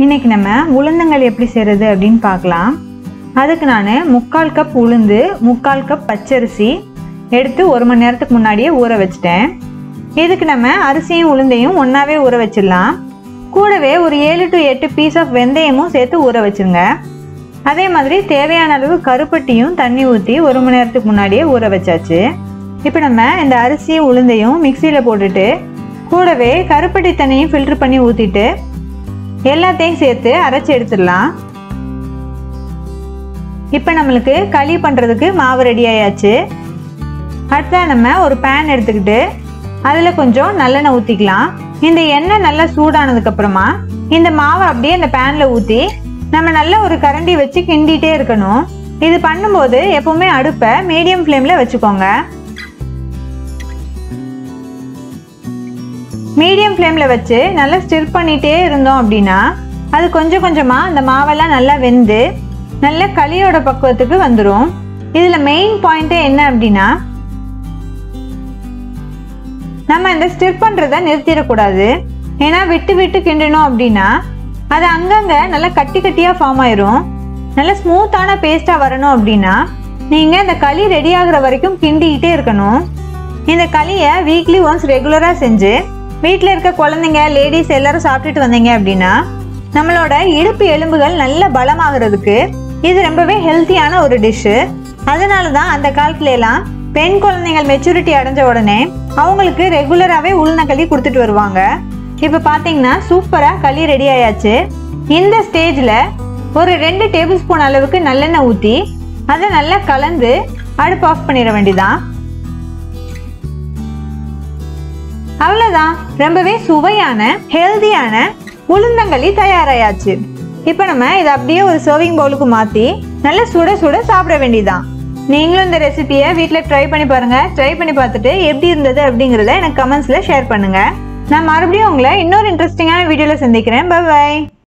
இன்னைக்கு நம்ம உளுந்தங்களி எப்படி செய்கிறது அப்படின்னு பார்க்கலாம் அதுக்கு நான் முக்கால் கப் உளுந்து முக்கால் கப் பச்சரிசி எடுத்து ஒரு மணி நேரத்துக்கு முன்னாடியே ஊற வச்சிட்டேன் இதுக்கு நம்ம அரிசியும் உளுந்தையும் ஒன்றாவே ஊற வச்சிடலாம் கூடவே ஒரு ஏழு டு எட்டு பீஸ் ஆஃப் வெந்தயமும் சேர்த்து ஊற வச்சிருங்க அதே மாதிரி தேவையான அளவு கருப்பட்டியும் தண்ணி ஊற்றி ஒரு மணி நேரத்துக்கு முன்னாடியே ஊற வச்சாச்சு இப்போ நம்ம இந்த அரிசியும் உளுந்தையும் மிக்சியில் போட்டுட்டு கூடவே கருப்பட்டி தண்ணியும் ஃபில்டர் பண்ணி ஊற்றிட்டு எல்லாத்தையும் சேர்த்து அரைச்சி எடுத்துடலாம் இப்போ நம்மளுக்கு களி பண்ணுறதுக்கு மாவு ரெடி ஆயாச்சு அடுத்தா நம்ம ஒரு பேன் எடுத்துக்கிட்டு அதில் கொஞ்சம் நல்லெண்ணெய் ஊற்றிக்கலாம் இந்த எண்ணெய் நல்லா சூடானதுக்கப்புறமா இந்த மாவை அப்படியே இந்த பேனில் ஊற்றி நம்ம நல்ல ஒரு கரண்டி வச்சு கிண்டிகிட்டே இருக்கணும் இது பண்ணும்போது எப்பவுமே அடுப்பை மீடியம் ஃப்ளேமில் வச்சுக்கோங்க மீடியம் ஃப்ளேமில் வச்சு நல்லா ஸ்டிர் பண்ணிகிட்டே இருந்தோம் அப்படின்னா அது கொஞ்சம் கொஞ்சமாக அந்த மாவெல்லாம் நல்லா வெந்து நல்ல களியோட பக்குவத்துக்கு வந்துடும் இதில் மெயின் பாயிண்ட்டே என்ன அப்படின்னா நம்ம இந்த ஸ்டிர் பண்ணுறத நிறுத்திடக்கூடாது ஏன்னா விட்டு விட்டு கிண்டணும் அப்படின்னா அது அங்கங்கே நல்லா கட்டி கட்டியாக ஃபார்ம் ஆயிரும் நல்லா ஸ்மூத்தான பேஸ்ட்டாக வரணும் அப்படின்னா நீங்கள் இந்த களி ரெடி ஆகுற வரைக்கும் கிண்டிக்கிட்டே இருக்கணும் இந்த களியை வீக்லி ஒன்ஸ் ரெகுலராக செஞ்சு வீட்டில் இருக்க குழந்தைங்க லேடிஸ் எல்லாரும் சாப்பிட்டுட்டு வந்தீங்க அப்படின்னா நம்மளோட இடுப்பு எலும்புகள் நல்ல பலமாகிறதுக்கு இது ரொம்பவே ஹெல்த்தியான ஒரு டிஷ்ஷு அதனால தான் அந்த காலத்துல எல்லாம் பெண் குழந்தைகள் மெச்சூரிட்டி அடைஞ்ச உடனே அவங்களுக்கு ரெகுலராகவே உளுந்தங்களி கொடுத்துட்டு வருவாங்க இப்போ பார்த்தீங்கன்னா சூப்பராக களி ரெடி ஆயாச்சு இந்த ஸ்டேஜில் ஒரு ரெண்டு டேபிள் ஸ்பூன் அளவுக்கு நல்லெண்ணெய் ஊற்றி அதை நல்லா கலந்து அடுப்பு ஆஃப் பண்ணிட வேண்டியதான் அவ்வளோதான் ரொம்பவே சுவையான ஹெல்தியான உளுந்தங்களி தயாராயாச்சு இப்போ நம்ம இதை அப்படியே ஒரு சர்விங் பவுலுக்கு மாற்றி நல்லா சுட சுட சாப்பிட வேண்டியதான் நீங்களும் இந்த ரெசிபியை வீட்டில் ட்ரை பண்ணி பாருங்க ட்ரை பண்ணி பார்த்துட்டு எப்படி இருந்தது அப்படிங்கிறத எனக்கு கமெண்ட்ஸில் ஷேர் பண்ணுங்க நான் மறுபடியும் உங்களை இன்னொரு இன்ட்ரெஸ்டிங்கான வீடியோவில் சந்திக்கிறேன் பை